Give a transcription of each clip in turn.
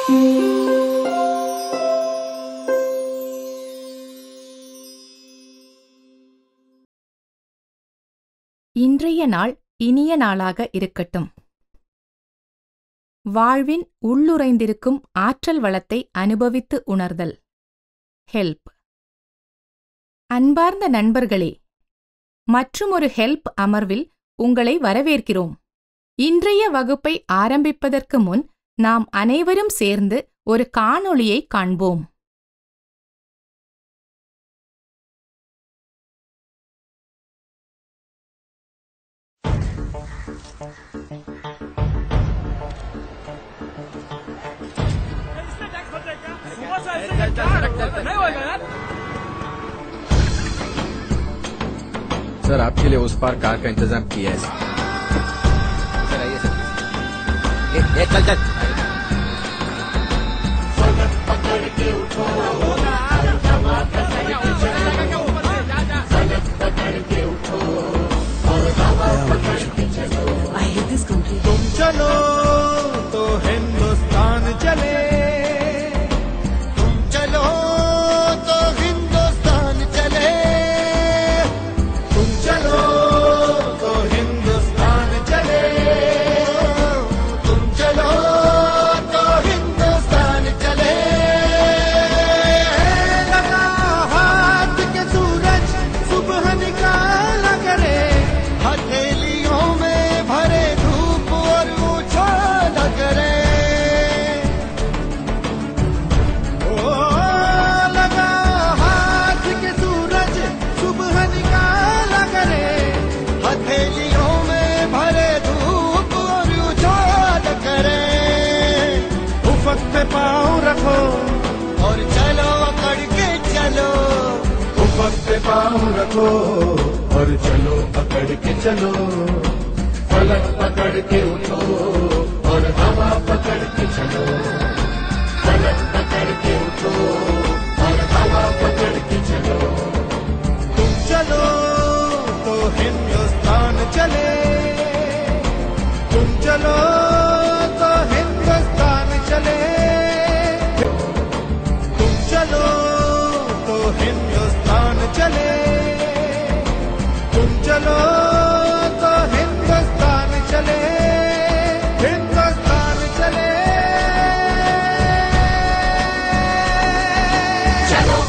இன்றைய நாள் இனிய நாளாக இருக்கட்டும் வாழ்வின் உள்ளுறைந்திருக்கும் ஆற்றல் வளத்தை அனுபவித்து உணர்தல் ஹெல்ப் அன்பார்ந்த நண்பர்களே மற்றுமொரு ஹெல்ப் அமர்வில் உங்களை வரவேற்கிறோம் இன்றைய வகுப்பை ஆரம்பிப்பதற்கு முன் நாம் அனைவரும் சேர்ந்து ஒரு காணொளியை காண்போம் इसमें टैक्स भर देगा सुबह से ऐसे क्या नहीं होगा यार सर आपके लिए उस पार कार का इंतजाम किया है सर आइए सर ए, ए, चल चल I hate this country. तुम चलो तो हिंदुस्तान चले तुम चलो तो हिंदुस्तान चले तुम चलो तो हिंदुस्तान चले तुम चलो तो हिंदुस्तान चले लगा हाथ के सूरज सुबह निकाला करे हथेलियों में भरे धूप और उछाला करे ओ लगा हाथ के सूरज सुबह निकाला करे हथेलियों में भरे धूप और उछाल करे उफक पे पाँव रखो और चलो अकड़ के चलो उफक पे पाँव रखो और चलो पकड़ के चलो फलक पकड़ के उठो और हवा पकड़ के चलो फलक पकड़ के उठो और हवा पकड़ के चलो तुम चलो तो हिंदुस्तान चले तुम चलो तो हिंदुस्तान चले तुम चलो तो हिंदुस्तान चले तुम चलो तो हिंदुस्तान चले हिंदुस्तान चले चलो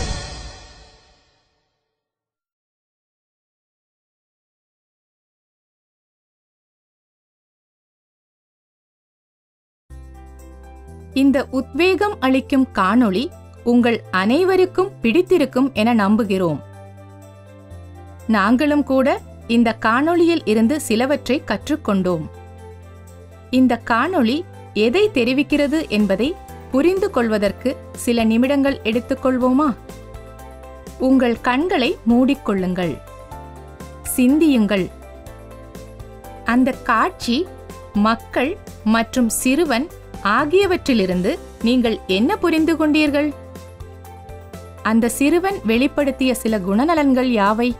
இந்த உத்வேகம் அளிக்கும் காணொளி உங்கள் அனைவருக்கும் பிடித்திருக்கும் என நம்புகிறோம் நாங்களும் கூட இந்த காணொளியில் இருந்து சிலவற்றை கற்றுக்கொண்டோம் இந்த காணொளி எதை தெரிவிக்கிறது என்பதை புரிந்து கொள்வதற்கு சில நிமிடங்கள் எடுத்துக்கொள்வோமா உங்கள் கண்களை மூடிக்கொள்ளுங்கள் சிந்தியுங்கள் அந்த காட்சி மக்கள் மற்றும் சிறுவன் ஆகியவற்றிலிருந்து நீங்கள் என்ன புரிந்து கொண்டீர்கள் அந்த சிறுவன் வெளிப்படுத்திய சில குணநலன்கள் யாவை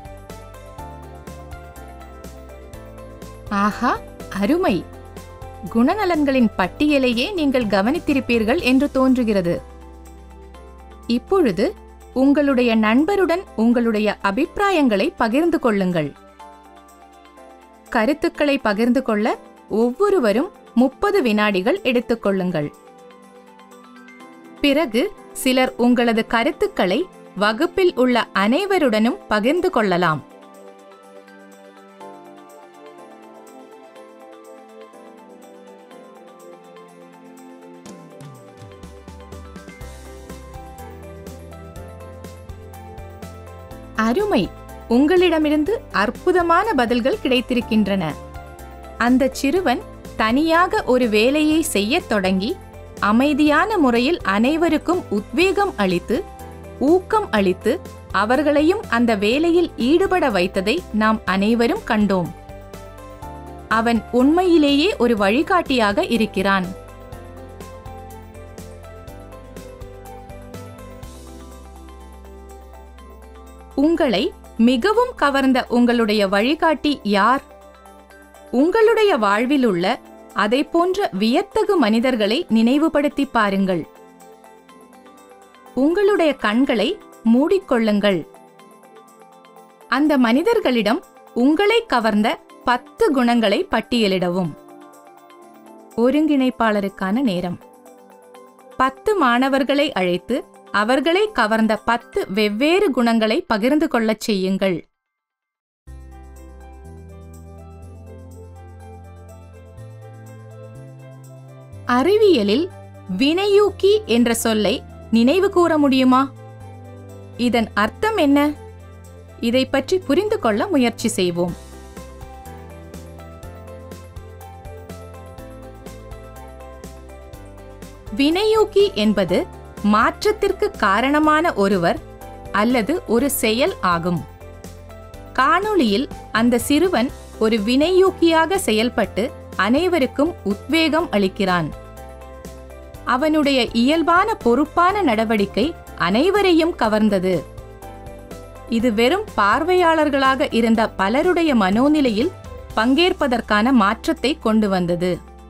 ஆஹா அருமை குணநலன்களின் பட்டியலையே நீங்கள் கவனித்திருப்பீர்கள் என்று தோன்றுகிறது இப்பொழுது உங்களுடைய நண்பருடன் உங்களுடைய அபிப்பிராயங்களை பகிர்ந்து கொள்ளுங்கள் கருத்துக்களை பகிர்ந்து கொள்ள ஒவ்வொருவரும் முப்பது வினாடிகள் எடுத்துக்கொள்ளுங்கள் பிறகு சிலர் உங்களது கருத்துக்களை வகுப்பில் உள்ள அனைவருடனும் பகிர்ந்து கொள்ளலாம் அருமை உங்களிடமிருந்து அற்புதமான பதில்கள் கிடைத்திருக்கின்றன அந்தச் சிறுவன் தனியாக ஒரு வேலையை செய்யத் தொடங்கி அமைதியான முறையில் அனைவருக்கும் உத்வேகம் அளித்து ஊக்கம் அளித்து அவர்களையும் அந்த வேலையில் ஈடுபட வைத்ததை நாம் அனைவரும் கண்டோம் அவன் உண்மையிலேயே ஒரு வழிகாட்டியாக இருக்கிறான் உங்களை மிகவும் கவர்ந்த உங்களுடைய வழிகாட்டி யார் உங்களுடைய வாழ்வில் உள்ள அதை போன்ற வியத்தகு மனிதர்களை நினைவுபடுத்தி பாருங்கள் உங்களுடைய கண்களை மூடிக்கொள்ளுங்கள் அந்த மனிதர்களிடம் உங்களை கவர்ந்த பத்து குணங்களை பட்டியலிடவும் ஒருங்கிணைப்பாளருக்கான நேரம் பத்து மாணவர்களை அழைத்து அவர்களை கவர்ந்த பத்து வெவ்வேறு குணங்களை பகிர்ந்து கொள்ளச் செய்யுங்கள் அறிவியலில் வினையூக்கி என்ற சொல்லை நினைவு கூற முடியுமா இதன் அர்த்தம் என்ன இதை பற்றி புரிந்து கொள்ள முயற்சி செய்வோம் வினையூக்கி என்பது மாற்றத்திற்கு காரணமான ஒருவர் அல்லது ஒரு செயல் ஆகும் காணொளியில் அந்த சிறுவன் ஒரு வினையூக்கியாக செயல்பட்டு அனைவருக்கும் உத்வேகம் அளிக்கிறான் அவனுடைய இயல்பான பொறுப்பான நடவடிக்கை அனைவரையும் கவர்ந்தது இது வெறும் பார்வையாளர்களாக இருந்த பலருடைய மனோநிலையில் பங்கேற்பதற்கான மாற்றத்தை கொண்டு வந்தது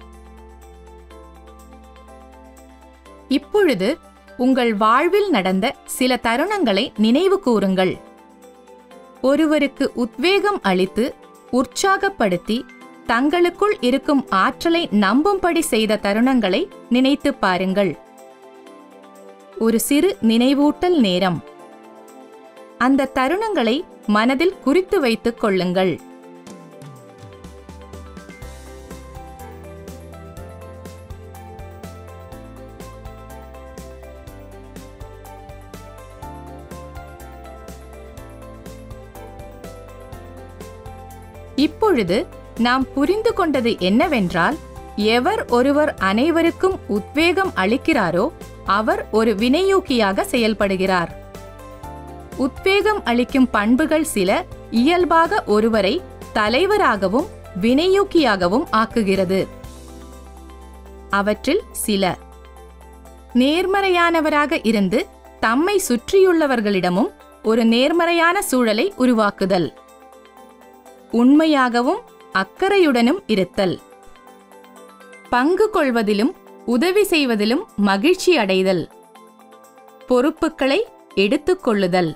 இப்பொழுது உங்கள் வாழ்வில் நடந்த சில தருணங்களை நினைவு கூறுங்கள் ஒருவருக்கு உத்வேகம் அளித்து உற்சாகப்படுத்தி தங்களுக்குள் இருக்கும் ஆற்றலை நம்பும்படி செய்த தருணங்களை நினைத்துப் பாருங்கள் ஒரு சிறு நினைவூட்டல் நேரம் அந்த தருணங்களை மனதில் குறித்து வைத்துக் கொள்ளுங்கள் இப்பொழுது நாம் புரிந்து கொண்டது என்னவென்றால் எவர் ஒருவர் அனைவருக்கும் உத்வேகம் அளிக்கிறாரோ அவர் ஒரு வினையூக்கியாக செயல்படுகிறார் உத்வேகம் அளிக்கும் பண்புகள் சில இயல்பாக ஒருவரை தலைவராகவும் வினையூக்கியாகவும் ஆக்குகிறது அவற்றில் சில நேர்மறையானவராக இருந்து தம்மை சுற்றியுள்ளவர்களிடமும் ஒரு நேர்மறையான சூழலை உருவாக்குதல் உண்மையாகவும் அக்கறையுடனும் இருத்தல் பங்கு கொள்வதிலும் உதவி செய்வதிலும் மகிழ்ச்சி அடைதல் பொறுப்புகளை எடுத்துக்கொள்ளுதல்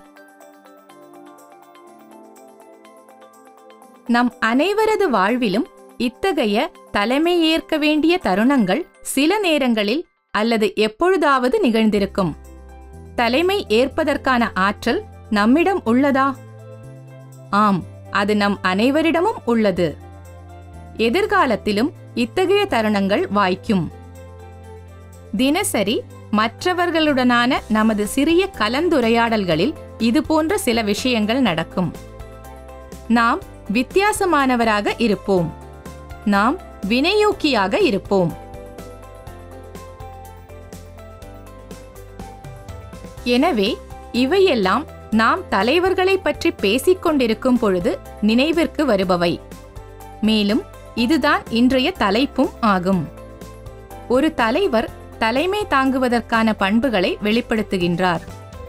நம் அனைவரது வாழ்விலும் இத்தகைய தலைமை ஏற்க வேண்டிய தருணங்கள் சில நேரங்களில் அல்லது எப்பொழுதாவது நிகழ்ந்திருக்கும் தலைமை ஏற்பதற்கான ஆற்றல் நம்மிடம் உள்ளதா ஆம் அது நம் அனைவரிடமும் உள்ளது எதிர்காலத்திலும் இத்தகைய தருணங்கள் வாய்க்கும் தினசரி மற்றவர்களுடனான நமது சிறிய கலந்துரையாடல்களில் இது போன்ற சில விஷயங்கள் நடக்கும் நாம் வித்தியாசமானவராக இருப்போம் நாம் வினையூக்கியாக இருப்போம் எனவே இவையெல்லாம் நாம் தலைவர்களை பற்றி பேசிக் கொண்டிருக்கும் பொழுது நினைவிற்கு வருபவை மேலும் இதுதான் இன்றைய தலைப்பும் ஆகும் ஒரு தலைவர் தலைமை தாங்குவதற்கான பண்புகளை வெளிப்படுத்துகின்றார்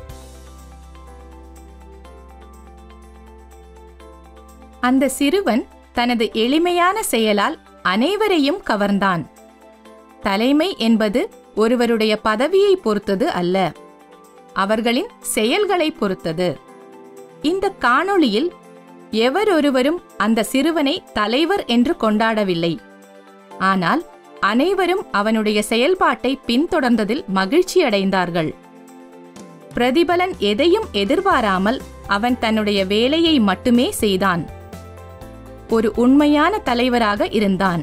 அந்த சிறுவன் தனது எளிமையான செயலால் அனைவரையும் கவர்ந்தான் தலைமை என்பது ஒருவருடைய பதவியை பொறுத்தது அல்ல அவர்களின் செயல்களை பொறுத்தது இந்த காணொளியில் எவரொருவரும் அந்த சிறுவனை தலைவர் என்று கொண்டாடவில்லை ஆனால் அனைவரும் அவனுடைய செயல்பாட்டை பின்தொடர்ந்ததில் மகிழ்ச்சியடைந்தார்கள் பிரதிபலன் எதையும் எதிர்பாராமல் அவன் தன்னுடைய வேலையை மட்டுமே செய்தான் ஒரு உண்மையான தலைவராக இருந்தான்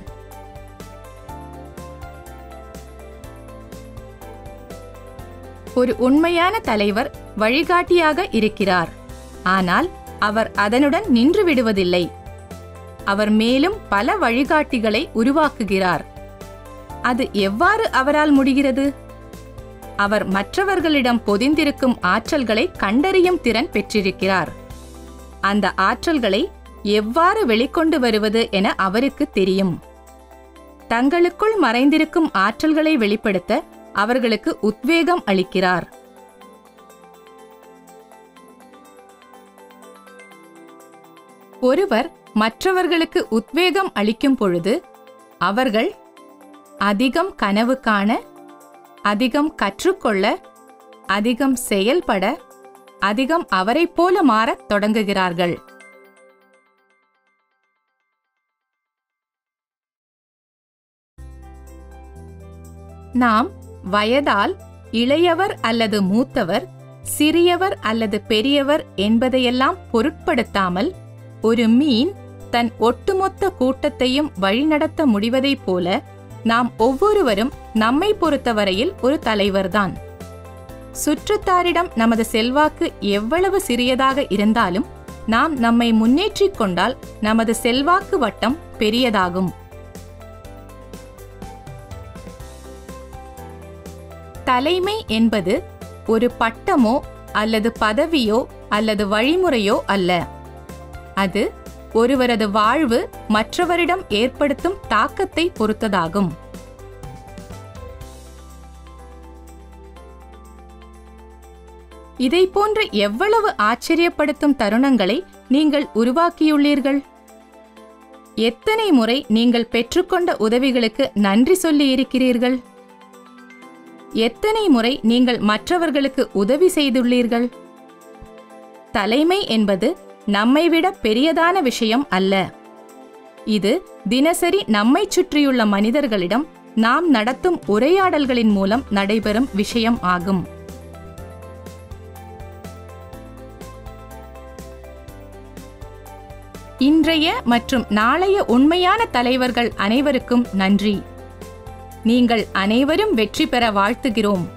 ஒரு உண்மையான தலைவர் வழிகாட்டியாக இருக்கிறார் ஆனால் அவர் அதனுடன் நின்று விடுவதில்லை அவர் மேலும் பல வழிகாட்டிகளை உருவாக்குகிறார் அது எவ்வாறு அவரால் முடிகிறது அவர் மற்றவர்களிடம் பொதிந்திருக்கும் ஆற்றல்களை கண்டறியும் திறன் பெற்றிருக்கிறார் அந்த ஆற்றல்களை எவ்வாறு வெளிக்கொண்டு வருவது என அவருக்கு தெரியும் தங்களுக்குள் மறைந்திருக்கும் ஆற்றல்களை வெளிப்படுத்த அவர்களுக்கு உத்வேகம் அளிக்கிறார் ஒருவர் மற்றவர்களுக்கு உத்வேகம் அளிக்கும் பொழுது அவர்கள் அதிகம் கனவு காண அதிகம் கற்றுக்கொள்ள அதிகம் செயல்பட அதிகம் அவரைப் போல மாறத் தொடங்குகிறார்கள் நாம் வயதால் இளையவர் அல்லது மூத்தவர் சிறியவர் அல்லது பெரியவர் என்பதையெல்லாம் பொருட்படுத்தாமல் ஒரு மீன் தன் ஒட்டுமொத்த கூட்டத்தையும் வழிநடத்த முடிவதைப் போல நாம் ஒவ்வொருவரும் நம்மை பொறுத்தவரையில் ஒரு தலைவர்தான் சுற்றத்தாரிடம் நமது செல்வாக்கு எவ்வளவு சிறியதாக இருந்தாலும் நாம் நம்மை முன்னேற்றிக் கொண்டால் நமது செல்வாக்கு வட்டம் பெரியதாகும் தலைமை என்பது ஒரு பட்டமோ அல்லது பதவியோ அல்லது வழிமுறையோ அல்ல அது ஒருவரது வாழ்வு மற்றவரிடம் ஏற்படுத்தும் தாக்கத்தை பொறுத்ததாகும் இதை போன்ற எவ்வளவு ஆச்சரியப்படுத்தும் தருணங்களை நீங்கள் உருவாக்கியுள்ளீர்கள் எத்தனை முறை நீங்கள் பெற்றுக்கொண்ட உதவிகளுக்கு நன்றி சொல்லி இருக்கிறீர்கள் எத்தனை முறை நீங்கள் மற்றவர்களுக்கு உதவி செய்துள்ளீர்கள் தலைமை என்பது நம்மை விட பெரியதான விஷயம் அல்ல இது தினசரி நம்மைச் சுற்றியுள்ள மனிதர்களிடம் நாம் நடத்தும் உரையாடல்களின் மூலம் நடைபெறும் விஷயம் ஆகும் இன்றைய மற்றும் நாளைய உண்மையான தலைவர்கள் அனைவருக்கும் நன்றி நீங்கள் அனைவரும் வெற்றி பெற வாழ்த்துகிறோம்